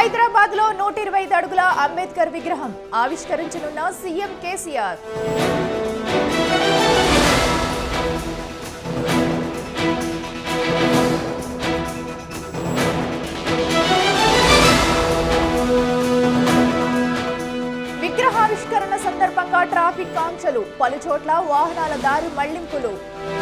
హైదరాబాద్ లో నూట ఇరవై ఐదు అడుగుల అంబేద్కర్ విగ్రహం ఆవిష్కరించనున్న సీఎం కేసీఆర్ విగ్రహావిష్కరణ సందర్భంగా ట్రాఫిక్ ఆంక్షలు పలుచోట్ల వాహనాల దారి మళ్లింపులు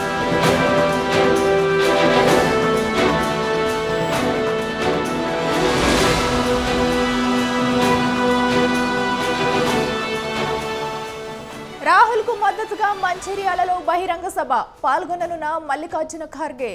రాహుల్ కు మద్దతుగా మంచిర్యాలలో బహిరంగ సభ పాల్గొననున్న మల్లికార్జున ఖార్గే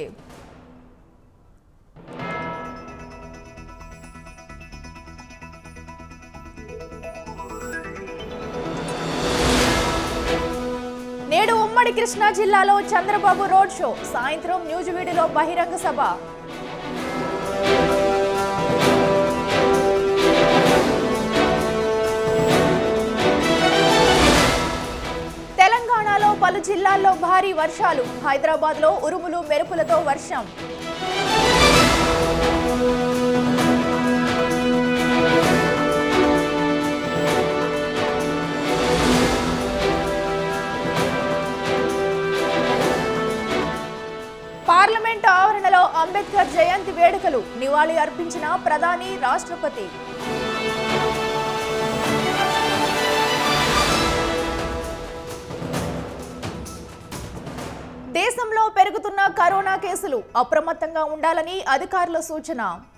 నేడు ఉమ్మడి కృష్ణా జిల్లాలో చంద్రబాబు రోడ్ షో సాయంత్రం న్యూజివీడులో బహిరంగ సభ తెలంగాణలో పలు జిల్లాల్లో భారీ వర్షాలు హైదరాబాద్లో ఉరుములు మెరుపులతో వర్షం పార్లమెంట్ ఆవరణలో అంబేద్కర్ జయంతి వేడుకలు నివాళి అర్పించిన ప్రధాని రాష్ట్రపతి దేశంలో పెరుగుతున్న కరోనా కేసులు అప్రమత్తంగా ఉండాలని అధికారుల సూచన